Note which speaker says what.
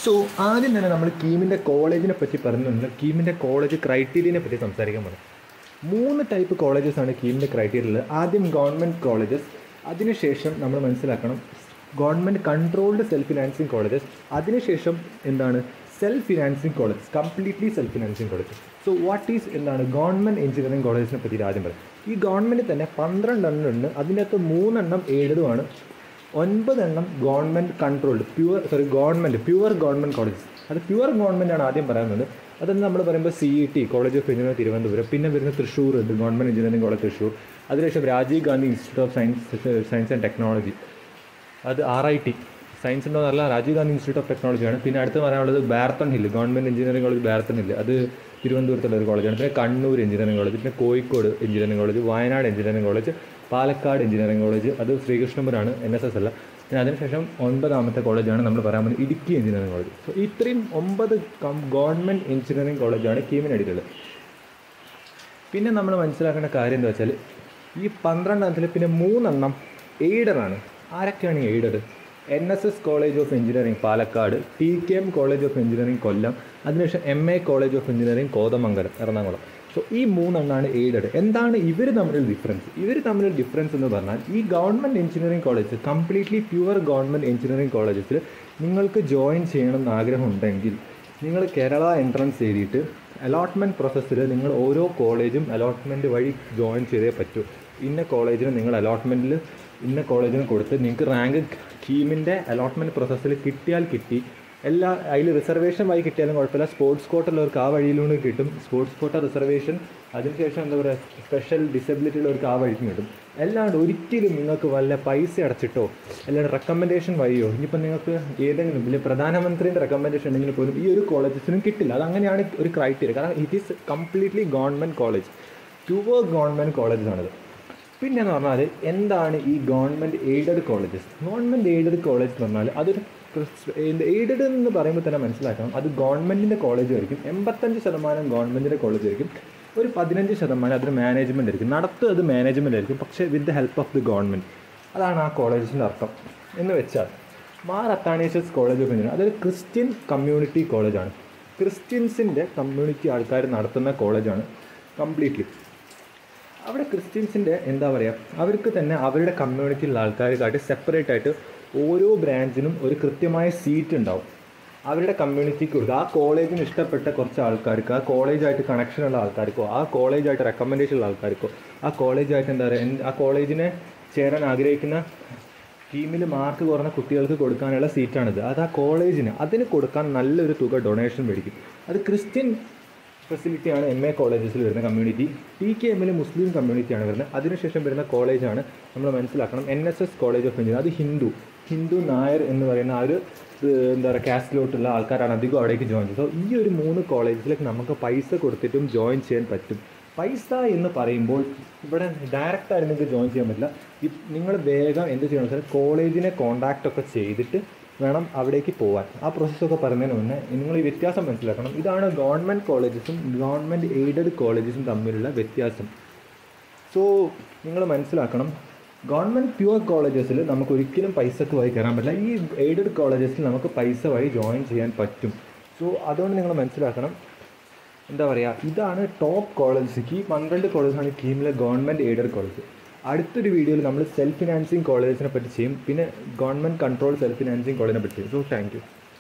Speaker 1: so ആദ്യം തന്നെ നമ്മൾ കീമിൻ്റെ കോളേജിനെ പറ്റി പറഞ്ഞിട്ടുണ്ട് കീമിൻ്റെ കോളേജ് ക്രൈറ്റീരിയനെ പറ്റി സംസാരിക്കാൻ പോകുന്നത് മൂന്ന് ടൈപ്പ് കോളേജസ് ആണ് കീമിൻ്റെ ക്രൈറ്റീരിയയിൽ ആദ്യം ഗവൺമെൻറ് കോളേജസ് അതിനുശേഷം നമ്മൾ മനസ്സിലാക്കണം government controlled self financing colleges അതിനുശേഷം എന്താണ് self financing colleges completely self financing college so what is എന്താണ് ഗവൺമെൻറ് എഞ്ചിനീയറിംഗ് കോളേജിനെ പറ്റി ആദ്യം പറയാം ഈ ഗവൺമെൻറ് തന്നെ പന്ത്രണ്ടെണ്ണം ഉണ്ട് അതിൻ്റെ അകത്ത് മൂന്നെണ്ണം ഏഴതുമാണ് ഒൻപതെണ്ണം government controlled pure sorry government pure government colleges അത് പ്യുവർ ഗവൺമെൻറ് ആണ് ആദ്യം പറയുന്നത് അതെന്ന് നമ്മൾ പറയുമ്പോൾ C E T college of engineering Thiruvananthapuram പിന്നെ വരുന്ന തൃശ്ശൂർ ഉണ്ട് ഗവൺമെൻറ് എഞ്ചിനീയറിംഗ് കോളേജ് തൃശ്ശൂർ അതിനുശേഷം Rajiv Gandhi institute of science science and technology അത് ആർ ഐ ടി സയൻസ് ഉണ്ടോ എന്നല്ല രാജീവ് ഗാന്ധി ഇൻസ്റ്റിറ്റ്യൂട്ട് ഓഫ് ടെക്നോളജിയാണ് പിന്നെ അടുത്ത് പറയാനുള്ളത് Barton Hill government engineering college Barton Hill അത് തിരുവനന്തപുരത്തുള്ള ഒരു കോളേജാണ് പിന്നെ കണ്ണൂർ എഞ്ചിനീയറിംഗ് കോളേജ് പിന്നെ Kozhikode engineering college Wayanad engineering college Palakkad engineering college അത് ശ്രീകൃഷ്ണപുരാണ് എൻ എസ് എസ് അല്ല പിന്നെ അതിനുശേഷം ഒൻപതാമത്തെ കോളേജാണ് നമ്മൾ പറയാൻ പോകുന്നത് ഇടുക്കി എഞ്ചിനീയറിംഗ് കോളേജ് സോ ഇത്രയും ഒമ്പത് ഗവൺമെൻറ് എഞ്ചിനീയറിംഗ് കോളേജാണ് കീമിനടിയിലുള്ളത് പിന്നെ നമ്മൾ മനസ്സിലാക്കേണ്ട കാര്യം എന്താ വെച്ചാൽ ഈ പന്ത്രണ്ടെണ്ണത്തിൽ പിന്നെ മൂന്നെണ്ണം എയ്ഡറാണ് ആരൊക്കെയാണ് ഈ എയ്ഡർ N S S college of engineering Palakkad T K M college of engineering Kollam അതിനുശേഷം M A college of engineering Kothamangalam Ernakulam so ഈ മൂന്നെണ്ണമാണ് എയ്ഡഡ് എന്താണ് ഇവർ തമ്മിലുള്ള ഡിഫറൻസ് ഇവർ തമ്മിലുള്ള ഡിഫറൻസ് എന്ന് പറഞ്ഞാൽ ഈ government engineering college completely pure government engineering കോളേജസിൽ നിങ്ങൾക്ക് ജോയിൻ ചെയ്യണം എന്ന് ആഗ്രഹമുണ്ടെങ്കിൽ നിങ്ങൾ കേരള എൻട്രൻസ് എഴുതിയിട്ട് അലോട്ട്മെൻറ്റ് പ്രോസസ്സിൽ നിങ്ങൾ ഓരോ കോളേജും അലോട്ട്മെൻറ്റ് വഴി ജോയിൻ ചെയ്തേ പറ്റൂ ഇന്ന കോളേജിന് നിങ്ങൾ അലോട്ട്മെൻറ്റിൽ ഇന്ന കോളേജിന് കൊടുത്ത് നിങ്ങൾക്ക് റാങ്ക് കീമിൻ്റെ അലോട്ട്മെൻറ്റ് പ്രോസസ്സിൽ കിട്ടിയാൽ കിട്ടി എല്ലാ അതിൽ റിസർവേഷൻ വഴി കിട്ടിയാലും കുഴപ്പമില്ല സ്പോർട്സ് കോട്ടുള്ളവർക്ക് ആ വഴിയിലൂടെ കിട്ടും സ്പോർട്സ് കോട്ട റിസർവേഷൻ അതിനുശേഷം എന്താ പറയുക സ്പെഷ്യൽ ഡിസബിലിറ്റി ഉള്ളവർക്ക് ആ വഴിക്കും കിട്ടും അല്ലാണ്ട് ഒരിക്കലും നിങ്ങൾക്ക് വല്ല പൈസ അടച്ചിട്ടോ അല്ലാണ്ട് റെക്കമെൻഡേഷൻ വഴിയോ ഇനിയിപ്പോൾ നിങ്ങൾക്ക് ഏതെങ്കിലും വലിയ പ്രധാനമന്ത്രിയുടെ റെക്കമെൻഡേഷൻ ഉണ്ടെങ്കിൽ പോലും ഈ ഒരു കോളേജസിനും കിട്ടില്ല അത് അങ്ങനെയാണ് ഒരു ക്രൈറ്റീരിയ കാരണം it is completely government college pure government കോളേജസാണിത് പിന്നെ എന്ന് പറഞ്ഞാൽ എന്താണ് ഈ government aided colleges government aided college എന്ന് പറഞ്ഞാൽ അതൊരു എയ്ഡഡ് എന്ന് പറയുമ്പോൾ തന്നെ മനസ്സിലാക്കണം അത് ഗവൺമെൻറ്റിൻ്റെ കോളേജ് ആയിരിക്കും എൺപത്തഞ്ച് ശതമാനം ഗവൺമെൻറ്റിൻ്റെ കോളേജ് ആയിരിക്കും ഒരു പതിനഞ്ച് ശതമാനം അതൊരു മാനേജ്മെൻ്റ് ആയിരിക്കും നടത്തുക അത് മാനേജ്മെൻ്റ് ആയിരിക്കും പക്ഷേ with the help of the government അതാണ് ആ കോളേജിൻ്റെ അർത്ഥം എന്ന് വെച്ചാൽ Mar Athanasius college of engineer അതൊരു ക്രിസ്ത്യൻ കമ്മ്യൂണിറ്റി കോളേജാണ് ക്രിസ്ത്യൻസിൻ്റെ കമ്മ്യൂണിറ്റി ആൾക്കാർ നടത്തുന്ന കോളേജാണ് കംപ്ലീറ്റ്ലി അവിടെ ക്രിസ്ത്യൻസിൻ്റെ എന്താ പറയുക അവർക്ക് തന്നെ അവരുടെ കമ്മ്യൂണിറ്റിയിലുള്ള ആൾക്കാർക്കായിട്ട് സെപ്പറേറ്റ് ആയിട്ട് ഓരോ ബ്രാഞ്ചിനും ഒരു കൃത്യമായ സീറ്റ് ഉണ്ടാവും അവരുടെ കമ്മ്യൂണിറ്റിക്ക് കൊടുക്കുക ആ കോളേജിന് ഇഷ്ടപ്പെട്ട കുറച്ച് ആൾക്കാർക്ക് ആ കോളേജായിട്ട് കണക്ഷനുള്ള ആൾക്കാർക്കോ ആ കോളേജായിട്ട് റെക്കമെൻഡേഷൻ ഉള്ള ആൾക്കാർക്കോ ആ കോളേജായിട്ട് എന്താ പറയുക ആ കോളേജിനെ ചേരാൻ ആഗ്രഹിക്കുന്ന ടീമിൽ മാർക്ക് കുറഞ്ഞ കുട്ടികൾക്ക് കൊടുക്കാനുള്ള സീറ്റാണിത് അത് ആ കോളേജിന് അതിന് കൊടുക്കാൻ നല്ലൊരു തുക ഡൊണേഷൻ മേടിക്കും അത് ക്രിസ്ത്യൻ ഫെസിലിറ്റിയാണ് എം എ കോളേജസിൽ വരുന്ന കമ്മ്യൂണിറ്റി ടി കെ എമ്മിൽ മുസ്ലിം കമ്മ്യൂണിറ്റിയാണ് വരുന്നത് അതിനുശേഷം വരുന്ന കോളേജാണ് നമ്മൾ മനസ്സിലാക്കണം N S S college of engineer അത് ഹിന്ദു ഹിന്ദു നായർ എന്ന് പറയുന്ന ആ ഒരു എന്താ പറയുക കാസ്റ്റിലോട്ടുള്ള ആൾക്കാരാണ് അധികം അവിടേക്ക് ജോയിൻ ചെയ്യുന്നത് സോ ഈ ഒരു മൂന്ന് കോളേജിലേക്ക് നമുക്ക് പൈസ കൊടുത്തിട്ടും ജോയിൻ ചെയ്യാൻ പറ്റും പൈസ എന്ന് പറയുമ്പോൾ ഇവിടെ ഡയറക്റ്റ് ആയിട്ട് നിങ്ങൾക്ക് ജോയിൻ ചെയ്യാൻ പറ്റില്ല നിങ്ങൾ വേഗം എന്ത് ചെയ്യണം വെച്ചാൽ കോളേജിനെ കോൺടാക്റ്റ് ഒക്കെ ചെയ്തിട്ട് വേണം അവിടേക്ക് പോകാൻ ആ പ്രോസസ്സൊക്കെ പറഞ്ഞതിന് മുന്നേ നിങ്ങൾ ഈ വ്യത്യാസം മനസ്സിലാക്കണം ഇതാണ് ഗവൺമെൻറ് കോളേജസും ഗവൺമെൻറ് എയ്ഡഡ് കോളേജസും തമ്മിലുള്ള വ്യത്യാസം സോ നിങ്ങൾ മനസ്സിലാക്കണം ഗവൺമെൻറ് പ്യുവർ കോളേജസിൽ നമുക്ക് ഒരിക്കലും പൈസക്ക് വഴി കയറാൻ പറ്റില്ല ഈ എയ്ഡഡ് കോളേജസിൽ നമുക്ക് പൈസ വഴി ജോയിൻ ചെയ്യാൻ പറ്റും സോ അതുകൊണ്ട് നിങ്ങൾ മനസ്സിലാക്കണം എന്താ പറയുക ഇതാണ് ടോപ്പ് കോളേജസ് ഈ പന്ത്രണ്ട് കോളേജാണ് കീമിലെ ഗവൺമെൻറ് എയ്ഡഡ് കോളേജ് അടുത്തൊരു വീഡിയോയിൽ നമ്മൾ സെൽഫ് ഫിനാൻസിങ് കോളേജിനെ പറ്റി ചെയ്യും പിന്നെ ഗവൺമെൻറ് കൺട്രോൾ സെൽഫ് ഫിനാൻസിങ് കോളേജിനെ പറ്റി ചെയ്യും സോ താങ്ക് യു